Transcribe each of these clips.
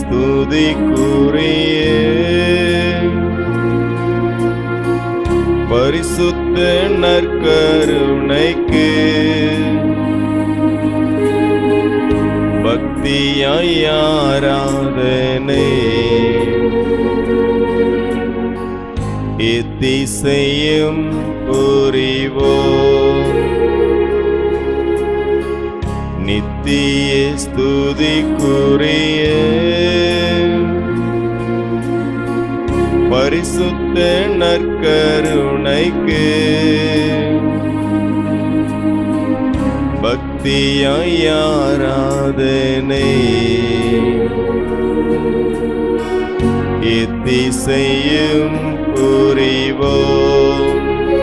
ஸ்துதிக்குரிய பரிசுத்த நற்கருணைக்கு பக்தியாய் ஆராதனை எத்திசையும் புரிவோம் நித்திய ஸ்துதிக்குரிய பரிசுத்த நற்கருணைக்கு பக்தியாய் ஆராதனை எத்திசையும் புரிவோம்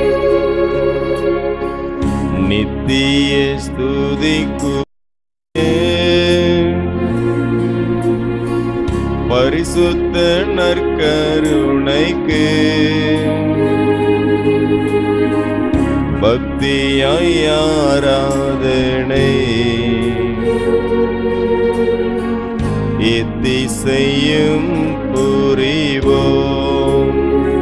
நித்திய ஸ்துதிக்கு பரிசுத்த நற்கருணைக்கு பக்தியாய் ஆராதனை எத்திசையும் புரிவோம்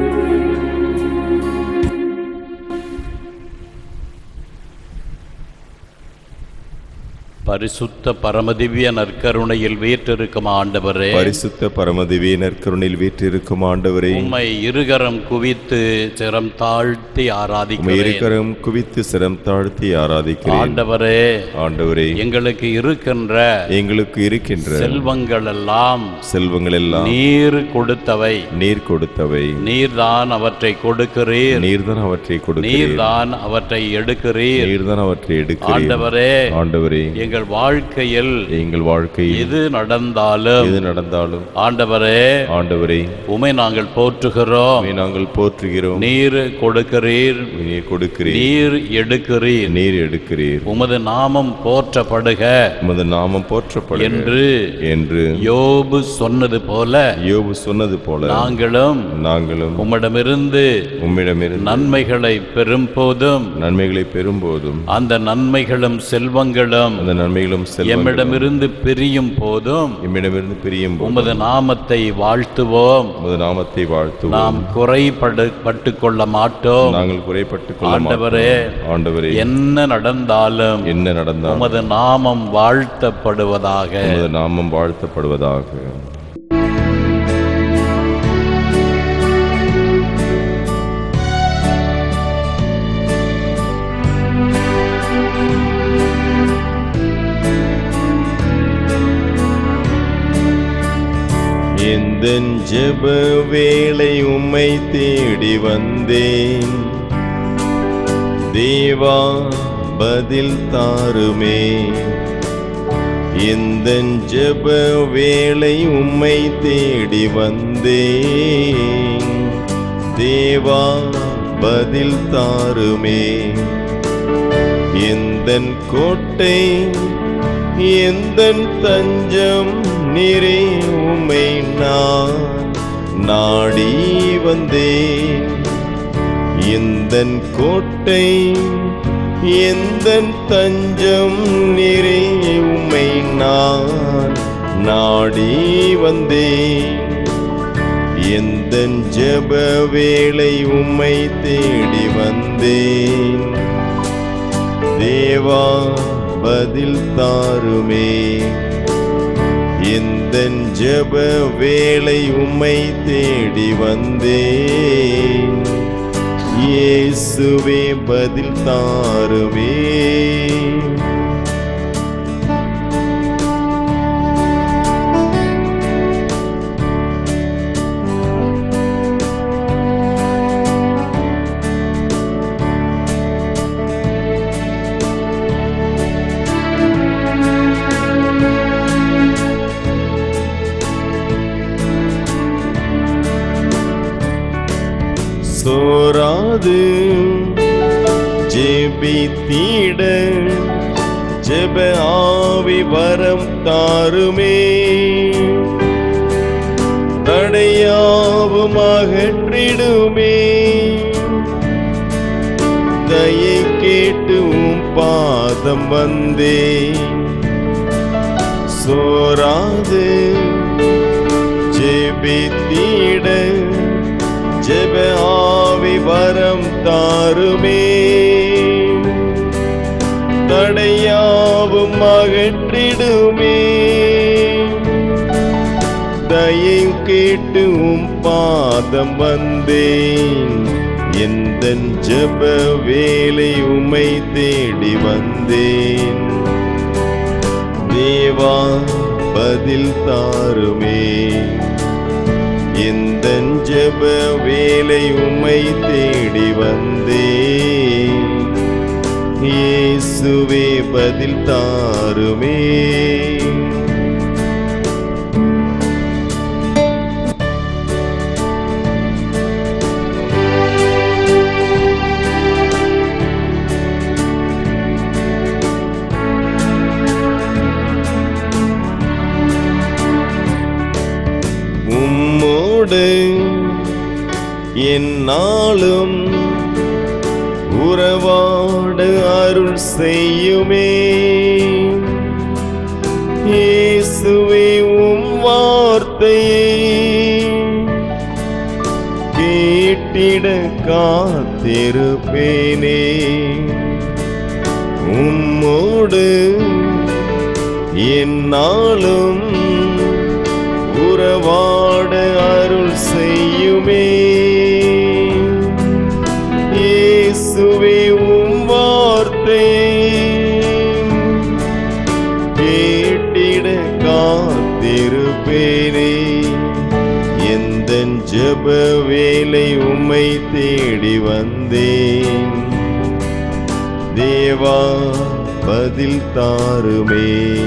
பரிசுத்த பரமதிவ்ய நற்கருணையில் வீற்றிருக்கும் ஆண்டவரே பரிசுத்த பரமதிவியனர் கருணையில் வீற்றிருக்கும் ஆண்டவரே உம்மை இருகரம் குவித்து சிரம் தாழ்த்தி உம்மை ஆராதிக்கிறேன் இருக்கரம் குவித்து சிரம் தாழ்த்தி ஆராதிக்கிறேன் ஆண்டவரே ஆண்டவரே எங்களுக்கு இருக்கின்ற எங்களுக்கு இருக்கின்ற செல்வங்கள் எல்லாம் செல்வங்கள் எல்லாம் நீர் கொடுத்தவை நீர் கொடுத்தவை நீர்தான் அவற்றை கொடுக்கிறீர் நீர்தான் அவற்றை கொடுக்கிறீர் நீர்தான் அவற்றை எடுக்கிறீர் நீர்தான் அவற்றை எடுக்கிறீர் ஆண்டவரே ஆண்டவரே எங்கள் வாழ்க்கையில் எங்கள் வாழ்க்கையில் எது நடந்தாலும் எது நடந்தாலும் ஆண்டவரே ஆண்டவரே உமை நாங்கள் போற்றுகிறோம் உம்மை நாங்கள் போற்றுகிறோம் நீர் கொடுக்கிறீர் நீர் கொடுக்கிறீர் நீர் எடுக்கிறீர் நீர் எடுக்கிறீர் உமது நாமம் போற்றப்படுக உமது நாமம் போற்றப்படும் என்று என்று யோபு சொன்னது போல யோபு சொன்னது போல நாங்களும் நாங்களும் உம்மிடமிருந்து உம்மிடமிருந்து நன்மைகளை பெறும் போதும் நன்மைகளை பெறும்போதும் அந்த நன்மைகளும் செல்வங்களும் அந்த நன்மைகளும் செல்வங்களும் எம்மிடமிருந்து பிரியும் போதும் எம்மிடமிருந்து பிரியும் போது உமது நாமத்தை வாழ்த்துவோம் உமது நாமத்தை வாழ்த்துவோம் நாம் குறைபடு பட்டு கொள்ள மாட்டோம் நாங்கள் குறைப்பட்டுக் கொள்ள ஆண்டவரே மாட்டோம். ஆண்டவரே என்ன நடந்தாலும் என்ன நடந்தாலும் உமது நாமம் வாழ்த்தப்படுவதாக உமது நாமம் வாழ்த்தப்படுவதாக எந்த ஜெப வேளை உம்மை தேடி வந்தேன் தேவா பதில் தாருமே இந்த ஜெப வேளை உம்மை தேடி வந்தேன் தேவா பதில் தாருமே எந்தன் கோட்டை எந்தன் தஞ்சம் நிறை உம்மை நான் நாடி வந்தேன் எந்தன் கோட்டை எந்தன் தஞ்சம் நிறை உம்மை நான் நாடி வந்தேன் எந்தன் ஜெப வேளை உம்மை தேடி வந்தேன் தேவா பதில் தாருமே எந்தன் ஜெப வேளை உம்மை தேடி வந்தேன் இயேசுவே பதில் தாருமே சோராது ஜெபித்திட ஜெப ஆவி வரம் தாருமே தடையாவும் அகற்றிடுமே தயை கேட்டு உம் பாதம் வந்தே சோராது ஜெபித்திட ஜெப ஆவி வரம் தாருமே தடையாவும் அகற்றிடுமே தயை கேட்டு உம் பாதம் வந்தேன் எந்த ஜெப வேலை உமை தேடி வந்தேன் தேவா பதில் தாருமே எந்த ஜெப வேலை உமை தேடி வந்தேன் இயேசுவே பதில் தாருமே உம்மோடு என்னாலும் உறவாடு அருள் செய்யுமே இயேசுவே உம் வார்த்தையை கேட்டிட காத்திருப்பேனே உம்மோடு என்னாலும் உறவாட அருள் செய்யுமே இயேசுவே உம் வார்த்தை கேட்டிட காத்திருப்பேனே எந்த ஜெப வேலை உம்மை தேடி வந்தேன் தேவா பதில் தாருமே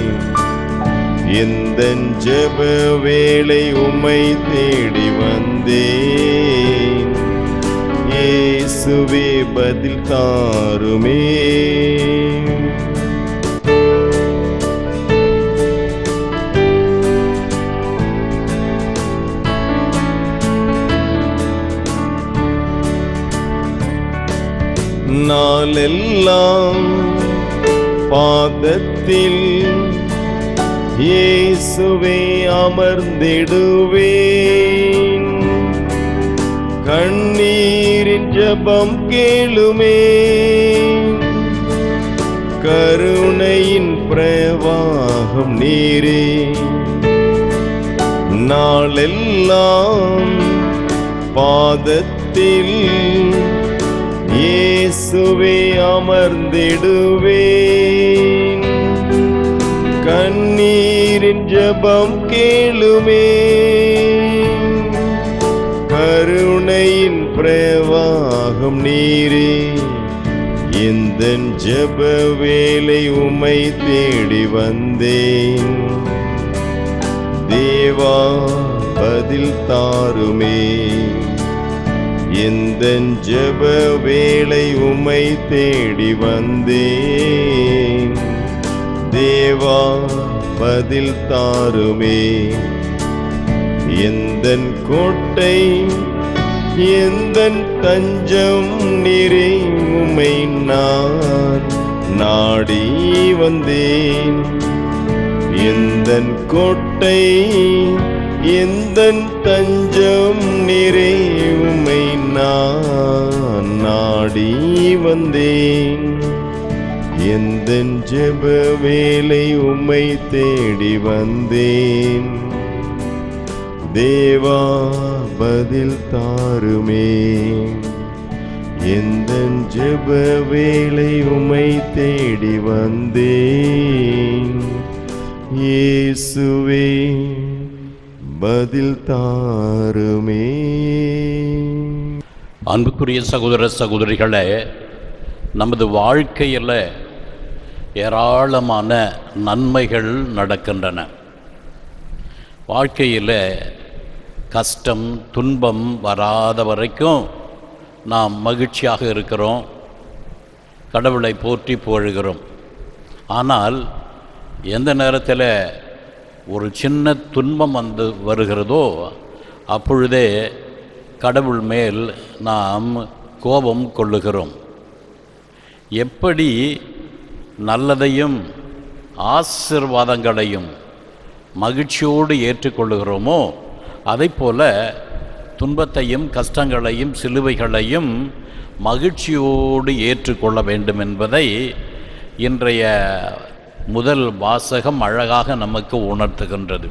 எந்த ஜெப வேலை உம்மை தேடி வந்தேன் இயேசுவே பதில் தாருமே நாளெல்லாம் பாதத்தில் இயேசுவே அமர்ந்திடுவேன் கண்ணீரின் ஜபம் கேளுமே கருணையின் பிரவாகம் நீரே நாளெல்லாம் பாதத்தில் இயேசுவே அமர்ந்திடுவேன் கண்ணீரின் ஜபம் கேளுமே கருணையின் பிரவாகம் நீரே எந்த ஜப வேலை உமை தேடி வந்தேன் தேவா பதில் தாருமே எந்த ஜப வேலை உமை தேடி வந்தேன் தேவா பதில் தாருமே எந்த கோட்டை எந்த தஞ்சம் நிறை உமை நான் நாடி வந்தேன் எந்த கோட்டை எந்த தஞ்சம் நிறை உமை நான் நாடி வந்தேன் எந்த ஜெப வேலை உம்மை தேடி வந்தேன் தேவா பதில் தாருமே எந்த ஜெப வேலை உம்மை தேடி வந்தேன் இயேசுவே பதில் தாருமே அன்புக்குரிய சகோதர சகோதரிகளே நமது வாழ்க்கையில் ஏராளமான நன்மைகள் நடக்கின்றன வாழ்க்கையில் கஷ்டம் துன்பம் வராத வரைக்கும் நாம் மகிழ்ச்சியாக இருக்கிறோம் கடவுளை போற்றி புகழ்கிறோம் ஆனால் எந்த நேரத்தில் ஒரு சின்ன துன்பம் வந்து வருகிறதோ அப்பொழுதே கடவுள் மேல் நாம் கோபம் கொள்ளுகிறோம் எப்படி நல்லதையும் ஆசிர்வாதங்களையும் மகிழ்ச்சியோடு ஏற்றுக்கொள்ளுகிறோமோ அதைப்போல துன்பத்தையும் கஷ்டங்களையும் சிலுவைகளையும் மகிழ்ச்சியோடு ஏற்றுக்கொள்ள வேண்டும் என்பதை இன்றைய முதல் வாசகம் அழகாக நமக்கு உணர்த்துகின்றது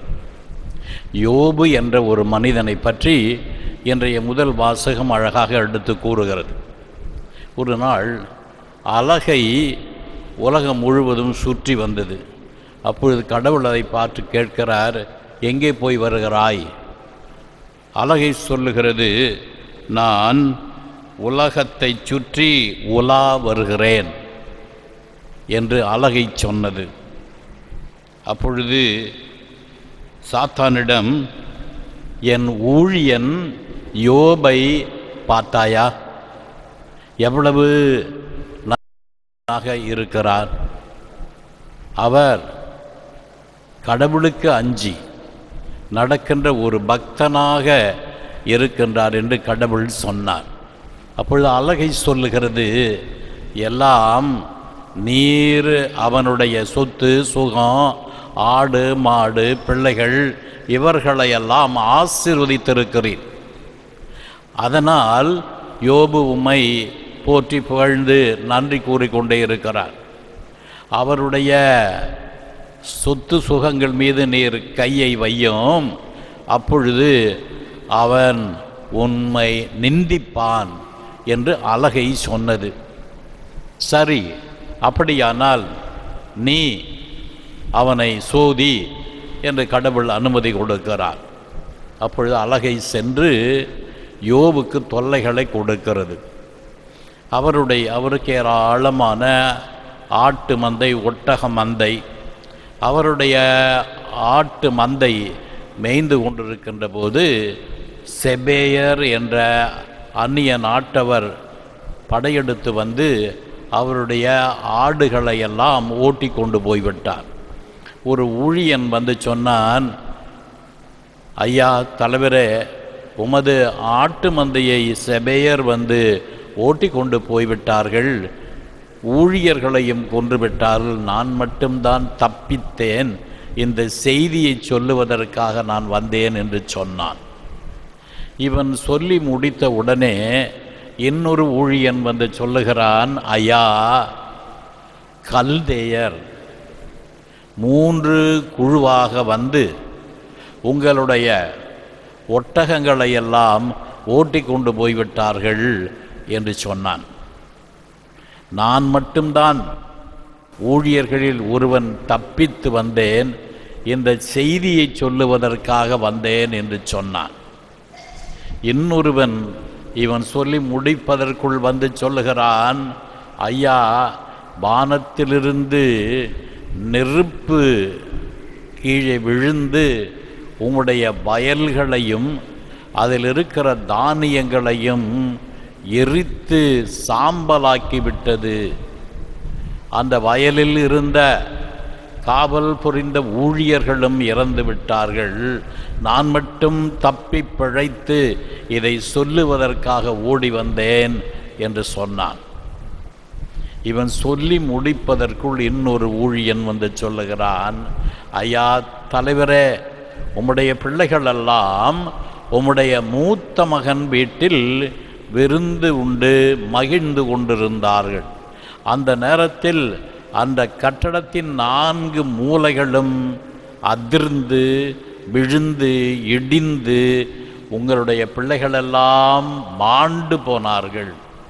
யோபு என்ற ஒரு மனிதனை பற்றி இன்றைய முதல் வாசகம் அழகாக எடுத்து கூறுகிறது ஒரு நாள் அலகை உலகம் முழுவதும் சுற்றி வந்தது அப்பொழுது கடவுள் அதை பார்த்து கேட்கிறார் எங்கே போய் வருகிறாய் அலகை சொல்லுகிறது நான் உலகத்தை சுற்றி உலா வருகிறேன் என்று அலகை சொன்னது அப்பொழுது சாத்தானிடம் என் ஊழியன் யோபை பார்த்தாயா எவ்வளவு நன்றாக இருக்கிறார் அவர் கடவுளுக்கு அஞ்சி நடக்கின்ற ஒரு பக்தனாக இருக்கின்றார் என்று கடவுள் சொன்னார் அப்பொழுது அழகை சொல்லுகிறது எல்லாம் நீர் அவனுடைய சொத்து சுகம் ஆடு மாடு பிள்ளைகள் இவர்களையெல்லாம் ஆசீர்வதித்திருக்கிறீர் அதனால் யோபு உம்மை போற்றி புகழ்ந்து நன்றி கூறிக்கொண்டே இருக்கிறார் அவருடைய சொத்து சுகங்கள் மீது நீர் கையை வையும் அப்பொழுது அவன் உண்மை நிந்திப்பான் என்று அழகை சொன்னது சரி அப்படியானால் நீ அவனை சோதி என்று கடவுள் அனுமதி கொடுக்கிறார் அப்பொழுது அழகை சென்று யோபுக்கு தொல்லைகளை கொடுக்கிறது அவருடைய அவருக்கு ஏராளமான ஆட்டு மந்தை ஒட்டக மந்தை அவருடைய ஆட்டு மந்தை மேய்ந்து கொண்டிருக்கின்ற போது செபேயர் என்ற அந்நிய நாட்டவர் படையெடுத்து வந்து அவருடைய ஆடுகளை எல்லாம் ஓட்டி கொண்டு போய்விட்டார் ஒரு ஊழியன் வந்து சொன்னான் ஐயா தலைவரே உமது ஆட்டு மந்தையை செபேயர் வந்து ஓட்டி கொண்டு போய்விட்டார்கள் ஊழியர்களையும் கொன்று விட்டார்கள் நான் மட்டும்தான் தப்பித்தேன் இந்த செய்தியை சொல்லுவதற்காக நான் வந்தேன் என்று சொன்னான் இவன் சொல்லி முடித்த உடனே இன்னொரு ஊழியன் வந்து சொல்லுகிறான் ஐயா கல்தேயர் மூன்று குழுவாக வந்து உங்களுடைய ஒட்டகங்களை எல்லாம் ஓட்டி கொண்டு போய்விட்டார்கள் என்று சொன்னான் நான் மட்டும்தான் ஊழியர்களில் ஒருவன் தப்பித்து வந்தேன் இந்த செய்தியை சொல்லுவதற்காக வந்தேன் என்று சொன்னான் இன்னொருவன் இவன் சொல்லி முடிப்பதற்குள் வந்து சொல்லுகிறான் ஐயா வானத்திலிருந்து நெருப்பு கீழே விழுந்து உம்முடைய வயல்களையும் அதில் இருக்கிற தானியங்களையும் எரித்து சாம்பலாக்கி விட்டது அந்த வயலில் இருந்த காவல் புரிந்த ஊழியர்களும் இறந்து விட்டார்கள் நான் மட்டும் தப்பி பிழைத்து இதை சொல்லுவதற்காக ஓடி வந்தேன் என்று சொன்னான் இவன் சொல்லி முடிப்பதற்குள் இன்னொரு ஊழியன் வந்து சொல்லுகிறான் ஐயா தலைவரே உம்முடைய பிள்ளைகள் எல்லாம் உம்முடைய மூத்த மகன் வீட்டில் விருந்து உண்டு மகிழ்ந்து கொண்டிருந்தார்கள் அந்த நேரத்தில் அந்த கட்டடத்தின் நான்கு மூலைகளும் அதிர்ந்து விழுந்து இடிந்து உங்களுடைய பிள்ளைகளெல்லாம் மாண்டு போனார்கள்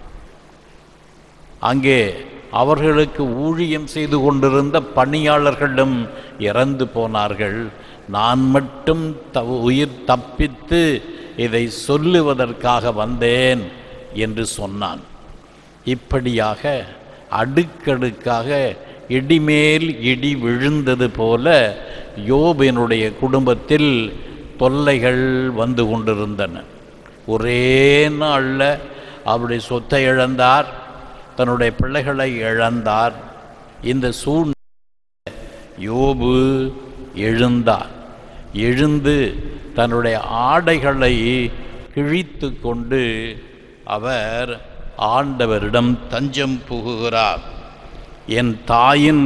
அங்கே அவர்களுக்கு ஊழியம் செய்து கொண்டிருந்த பணியாளர்களும் இறந்து போனார்கள் நான் மட்டும் த உயிர் தப்பித்து இதை சொல்லுவதற்காக வந்தேன் என்று சொன்னான் இப்படியாக அடுக்கடுக்காக இடிமேல் இடி விழுந்தது போல யோபினுடைய குடும்பத்தில் தொல்லைகள் வந்து கொண்டிருந்தன ஒரே நாளில் அவருடைய சொத்தை இழந்தார் தன்னுடைய பிள்ளைகளை இழந்தார் இந்த சூழ்நிலை யோபு எழுந்தார் எழுந்து தன்னுடைய ஆடைகளை கிழித்து கொண்டு அவர் ஆண்டவரிடம் தஞ்சம் புகுகிறார் என் தாயின்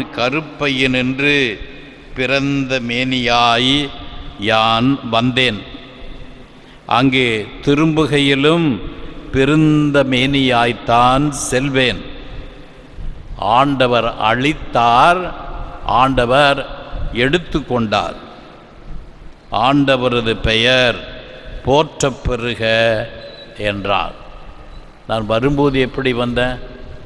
கருப்பையன் என்று பிறந்த மேனியாய் யான் வந்தேன் அங்கே திரும்புகையிலும் பெருந்த மேனியாய்த்தான் செல்வேன் ஆண்டவர் அளித்தார் ஆண்டவர் எடுத்துக்கொண்டார் ஆண்டவரது பெயர் போற்றப் பெறுக என்றார் நான் வரும்போது எப்படி வந்தேன்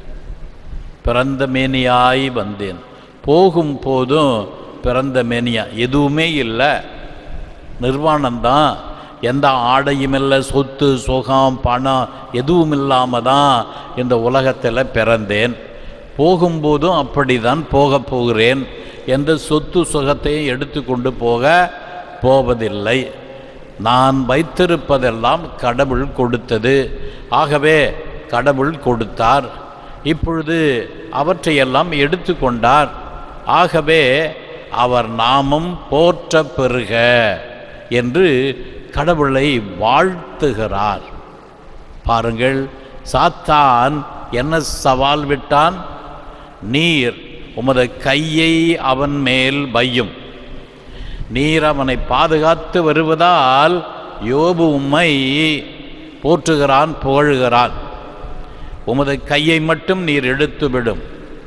பிறந்த மேனியாய் வந்தேன் போகும் போதும் பிறந்த மேனியா எதுவுமே இல்லை நிர்வாணம்தான் எந்த ஆடையும் இல்லை சொத்து சுகம் பணம் எதுவும் இல்லாமல் தான் இந்த உலகத்தில் பிறந்தேன் போகும்போதும் அப்படி தான் போக போகிறேன் எந்த சொத்து சுகத்தையும் எடுத்துக்கொண்டு போக போவதில்லை நான் வைத்திருப்பதெல்லாம் கடவுள் கொடுத்தது ஆகவே கடவுள் கொடுத்தார் இப்பொழுது அவற்றையெல்லாம் எடுத்துக்கொண்டார் ஆகவே அவர் நாமம் போற்ற பெறுக என்று கடவுளை வாழ்த்துகிறார் பாருங்கள் சாத்தான் என்ன சவால் விட்டான் நீர் உமது கையை அவன் மேல் வையும் நீர் அவனை பாதுகாத்து வருவதால் யோபு உம்மை போற்றுகிறான் புகழுகிறான் உமது கையை மட்டும் நீர் எடுத்துவிடும்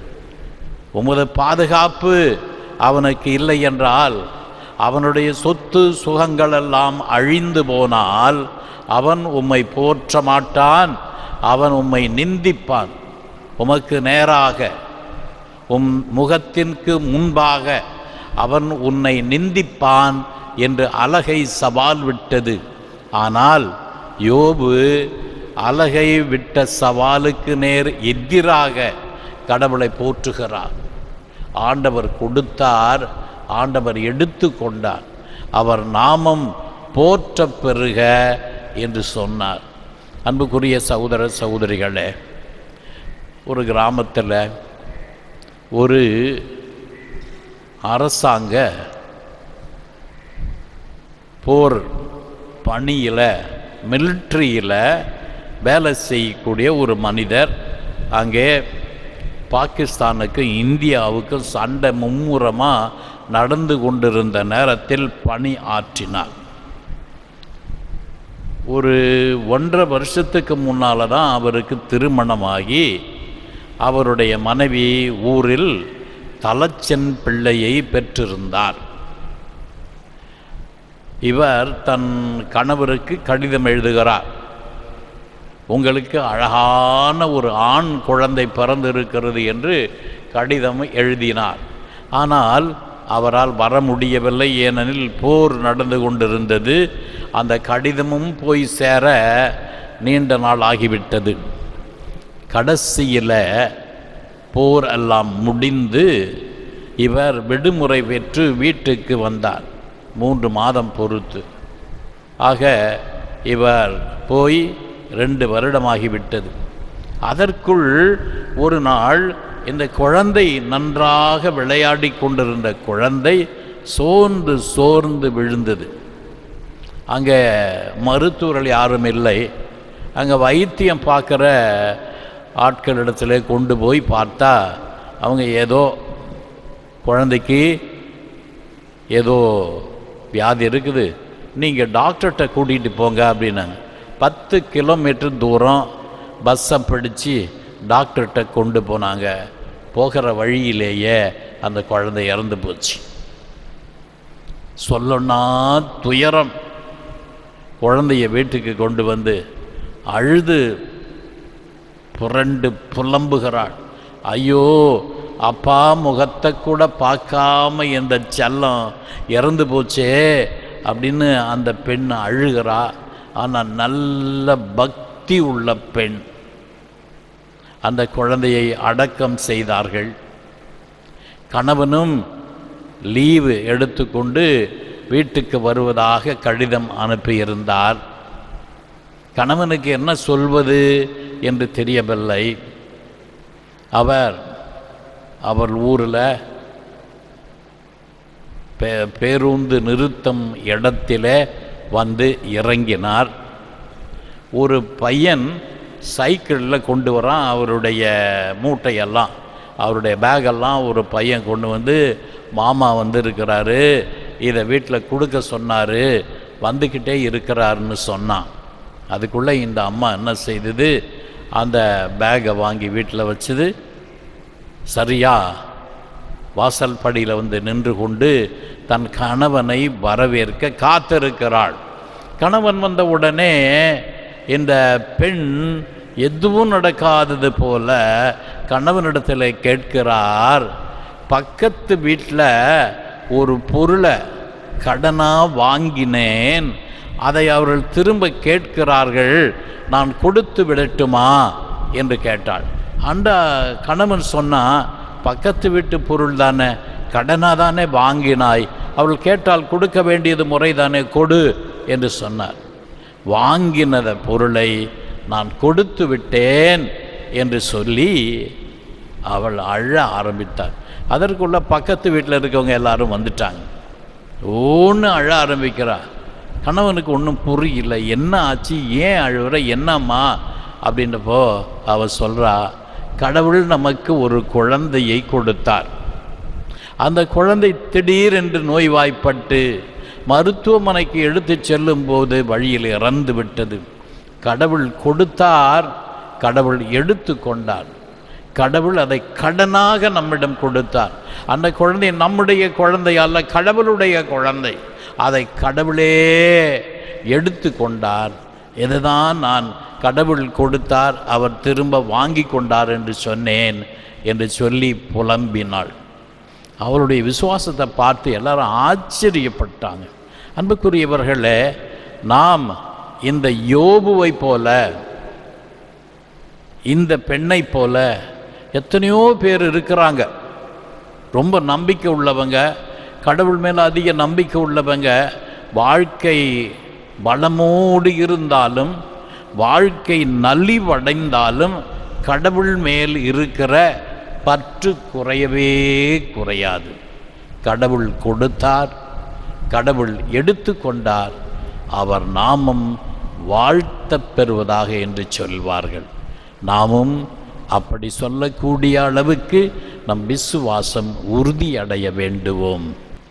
உமது பாதுகாப்பு அவனுக்கு இல்லை என்றால் அவனுடைய சொத்து சுகங்களெல்லாம் அழிந்து போனால் அவன் உம்மை போற்ற மாட்டான் அவன் உம்மை நிந்திப்பான் உமக்கு நேராக உம் முகத்திற்கு முன்பாக அவன் உன்னை நிந்திப்பான் என்று அலகை சவால் விட்டது ஆனால் யோபு அலகை விட்ட சவாலுக்கு நேர் எதிராக கடவுளை போற்றுகிறார் ஆண்டவர் கொடுத்தார் ஆண்டவர் எடுத்து கொண்டார் அவர் நாமம் போற்ற பெறுக என்று சொன்னார் அன்புக்குரிய சகோதர சகோதரிகளே ஒரு கிராமத்தில் ஒரு அரசாங்க போர் பணியில் மிலிட்ரியில் வேலை செய்யக்கூடிய ஒரு மனிதர் அங்கே பாகிஸ்தானுக்கும் இந்தியாவுக்கும் சண்டை மும்முரமாக நடந்து கொண்டிருந்த நேரத்தில் பணி ஆற்றினார் ஒரு ஒன்றரை வருஷத்துக்கு முன்னால் தான் அவருக்கு திருமணமாகி அவருடைய மனைவி ஊரில் தலச்சென் பிள்ளையை பெற்றிருந்தார் இவர் தன் கணவருக்கு கடிதம் எழுதுகிறார் உங்களுக்கு அழகான ஒரு ஆண் குழந்தை பிறந்திருக்கிறது என்று கடிதம் எழுதினார் ஆனால் அவரால் வர முடியவில்லை ஏனெனில் போர் நடந்து கொண்டிருந்தது அந்த கடிதமும் போய் சேர நீண்ட நாள் ஆகிவிட்டது கடைசியில் போர் எல்லாம் முடிந்து இவர் விடுமுறை பெற்று வீட்டுக்கு வந்தார் மூன்று மாதம் பொறுத்து ஆக இவர் போய் ரெண்டு வருடமாகிவிட்டது அதற்குள் ஒரு நாள் இந்த குழந்தை நன்றாக விளையாடி கொண்டிருந்த குழந்தை சோர்ந்து சோர்ந்து விழுந்தது அங்கே மருத்துவர்கள் யாரும் இல்லை அங்கே வைத்தியம் பார்க்குற ஆட்களிடத்துல கொண்டு போய் பார்த்தா அவங்க ஏதோ குழந்தைக்கு ஏதோ வியாதி இருக்குது நீங்கள் டாக்டர்கிட்ட கூட்டிகிட்டு போங்க அப்படின்னாங்க பத்து கிலோமீட்டர் தூரம் பஸ்ஸை பிடிச்சி டாக்டர்கிட்ட கொண்டு போனாங்க போகிற வழியிலேயே அந்த குழந்தை இறந்து போச்சு சொல்லணும்னா துயரம் குழந்தைய வீட்டுக்கு கொண்டு வந்து அழுது புரண்டு புலம்புகிறாள் ஐயோ அப்பா முகத்தை கூட பார்க்காம இந்த செல்லம் இறந்து போச்சே அப்படின்னு அந்த பெண் அழுகிறா ஆனால் நல்ல பக்தி உள்ள பெண் அந்த குழந்தையை அடக்கம் செய்தார்கள் கணவனும் லீவு எடுத்துக்கொண்டு வீட்டுக்கு வருவதாக கடிதம் அனுப்பியிருந்தார் கணவனுக்கு என்ன சொல்வது என்று தெரியவில்லை அவர் அவர் ஊரில் பே பேருந்து நிறுத்தம் இடத்திலே வந்து இறங்கினார் ஒரு பையன் சைக்கிளில் கொண்டு வரான் அவருடைய மூட்டையெல்லாம் அவருடைய பேகெல்லாம் ஒரு பையன் கொண்டு வந்து மாமா வந்து இருக்கிறாரு இதை வீட்டில் கொடுக்க சொன்னார் வந்துக்கிட்டே இருக்கிறாருன்னு சொன்னான் அதுக்குள்ளே இந்த அம்மா என்ன செய்தது அந்த பேக்கை வாங்கி வீட்டில் வச்சுது சரியா வாசல் படியில் வந்து நின்று கொண்டு தன் கணவனை வரவேற்க காத்திருக்கிறாள் கணவன் வந்த உடனே இந்த பெண் எதுவும் நடக்காதது போல கணவனிடத்தில் கேட்கிறார் பக்கத்து வீட்டில் ஒரு பொருளை கடனாக வாங்கினேன் அதை அவர்கள் திரும்ப கேட்கிறார்கள் நான் கொடுத்து விடட்டுமா என்று கேட்டாள் அந்த கணவன் சொன்னா பக்கத்து வீட்டு பொருள் தானே கடனாக தானே வாங்கினாய் அவள் கேட்டால் கொடுக்க வேண்டியது முறைதானே கொடு என்று சொன்னார் வாங்கினத பொருளை நான் கொடுத்து விட்டேன் என்று சொல்லி அவள் அழ ஆரம்பித்தாள் அதற்குள்ள பக்கத்து வீட்டில் இருக்கவங்க எல்லாரும் வந்துட்டாங்க ஒன்று அழ ஆரம்பிக்கிறா கணவனுக்கு ஒன்றும் புரியல என்ன ஆச்சு ஏன் அழுவுற என்னம்மா அப்படின்றப்போ அவ சொல்கிறா கடவுள் நமக்கு ஒரு குழந்தையை கொடுத்தார் அந்த குழந்தை திடீரென்று நோய்வாய்ப்பட்டு மருத்துவமனைக்கு எடுத்துச் செல்லும்போது வழியில் இறந்து விட்டது கடவுள் கொடுத்தார் கடவுள் எடுத்து கொண்டார் கடவுள் அதை கடனாக நம்மிடம் கொடுத்தார் அந்த குழந்தை நம்முடைய குழந்தை அல்ல கடவுளுடைய குழந்தை அதை கடவுளே எடுத்து கொண்டார் இதுதான் நான் கடவுள் கொடுத்தார் அவர் திரும்ப வாங்கி கொண்டார் என்று சொன்னேன் என்று சொல்லி புலம்பினாள் அவளுடைய விசுவாசத்தை பார்த்து எல்லாரும் ஆச்சரியப்பட்டாங்க அன்புக்குரியவர்களே நாம் இந்த யோபுவை போல இந்த பெண்ணை போல எத்தனையோ பேர் இருக்கிறாங்க ரொம்ப நம்பிக்கை உள்ளவங்க கடவுள் மேலே அதிக நம்பிக்கை உள்ளவங்க வாழ்க்கை பலமோடு இருந்தாலும் வாழ்க்கை நலிவடைந்தாலும் கடவுள் மேல் இருக்கிற பற்று குறையவே குறையாது கடவுள் கொடுத்தார் கடவுள் எடுத்து கொண்டார் அவர் நாமம் வாழ்த்தப் பெறுவதாக என்று சொல்வார்கள் நாமும் அப்படி சொல்லக்கூடிய அளவுக்கு நம் விசுவாசம் உறுதியடைய வேண்டுவோம்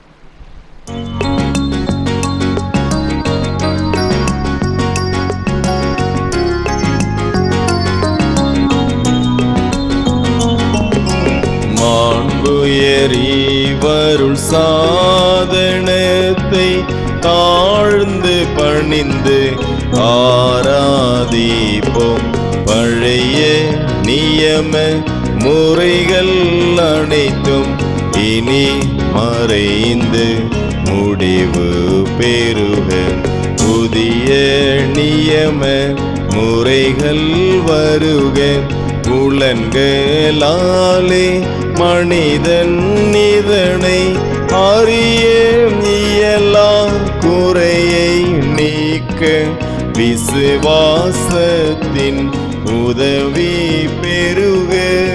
மாண்புயரீவருள் சாதனத்தை தாழ்ந்து பணிந்து ஆராதிப்போம் பழைய நியம முறைகள் அனைத்தும் இனி மறைந்து முடிவு பெறுக புதிய நியம முறைகள் வருக புலன்களாலே மனிதன் இதனை அறிய இயலா குறையை நீக்க விசுவாசத்தின் உதவி பெறுக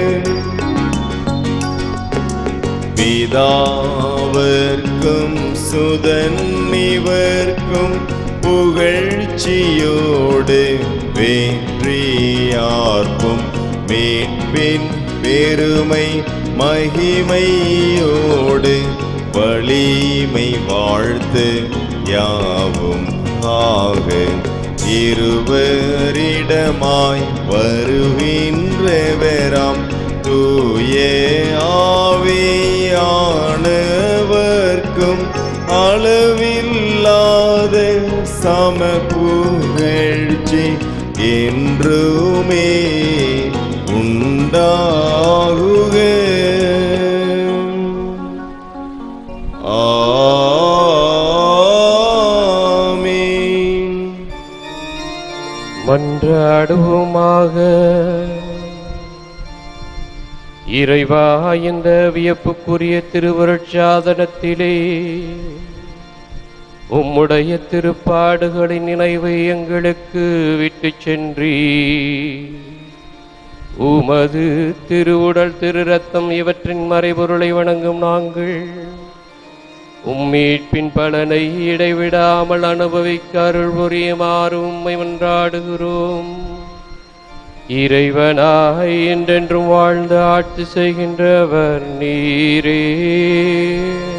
பிதாவர்க்கும் சுதன் இவர்க்கும் புகழ்ச்சியோடு வெற்றியார்க்கும் மீட்பின் பெருமை மகிமையோடு வலிமை வாழ்த்து யாவும் ஆக இருவரிடமாய் வருகின்றவராம் தூய ஆவியானவர்க்கும் அளவில்லாத சம புகழ்ச்சி என்றுமே உண்டாகுக ஆமீன் மன்றாடுவோமாக இறைவா இந்த வியப்புக்குரிய திருவருட்சாதனத்திலே உம்முடைய திருப்பாடுகளின் நினைவை எங்களுக்கு விட்டுச் சென்றி உமது திருவுடல் திரு ரத்தம் இவற்றின் மறைபொருளை வணங்கும் நாங்கள் உம்மீட்பின் பலனை இடைவிடாமல் அனுபவிக்க அருள் புரியுமாறு உம்மை மன்றாடுகிறோம் இறைவனாய் என்றென்றும் வாழ்ந்து ஆட்சி செய்கின்றவர் நீரே